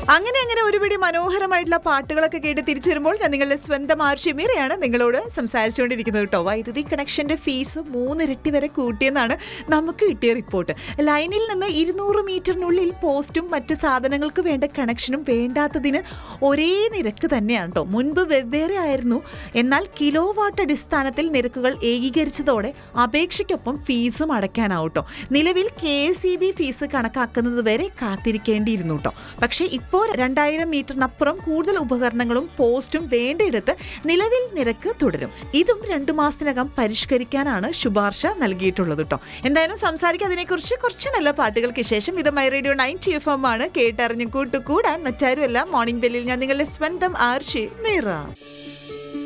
അങ്ങനെ അങ്ങനെ ഒരുപിടി മനോഹരമായിട്ടുള്ള പാട്ടുകളൊക്കെ കേട്ട് തിരിച്ചു വരുമ്പോൾ ഞാൻ നിങ്ങളുടെ സ്വന്തം ആർഷിമീറയാണ് നിങ്ങളോട് സംസാരിച്ചുകൊണ്ടിരിക്കുന്നത് കേട്ടോ വൈദ്യുതി കണക്ഷന്റെ ഫീസ് മൂന്നിരട്ടി വരെ കൂട്ടിയെന്നാണ് നമുക്ക് കിട്ടിയ റിപ്പോർട്ട് ലൈനിൽ നിന്ന് ഇരുന്നൂറ് മീറ്ററിനുള്ളിൽ പോസ്റ്റും മറ്റ് സാധനങ്ങൾക്ക് വേണ്ട കണക്ഷനും വേണ്ടാത്തതിന് ഒരേ നിരക്ക് തന്നെയാണ് കേട്ടോ മുൻപ് വെവ്വേറെ ആയിരുന്നു എന്നാൽ കിലോ വാട്ട് അടിസ്ഥാനത്തിൽ നിരക്കുകൾ ഏകീകരിച്ചതോടെ അപേക്ഷയ്ക്കൊപ്പം ഫീസും അടയ്ക്കാനാവും കേട്ടോ നിലവിൽ K S E B fees കണക്കാക്കുന്നത് വരെ കാത്തിരിക്കേണ്ടിയിരുന്നു കേട്ടോ പക്ഷേ ഇപ്പോൾ രണ്ടായിരം മീറ്ററിനപ്പുറം കൂടുതൽ ഉപകരണങ്ങളും പോസ്റ്റും വേണ്ടയിടത്ത് നിലവിൽ നിരക്ക് തുടരും ഇതും രണ്ടു മാസത്തിനകം പരിഷ്കരിക്കാനാണ് ശുപാർശ നൽകിയിട്ടുള്ളത് കേട്ടോ എന്തായാലും സംസാരിക്കാം അതിനെക്കുറിച്ച് കുറച്ച് നല്ല പാട്ടുകൾക്ക് ശേഷം ഇത് my radio ninety F M ആണ് കേട്ടറിഞ്ഞ് കൂട്ടുകൂടാൻ മറ്റാരുമല്ല മോർണിംഗ് ബെല്ലിൽ ഞാൻ നിങ്ങളുടെ സ്വന്തം ആർഷി മീറ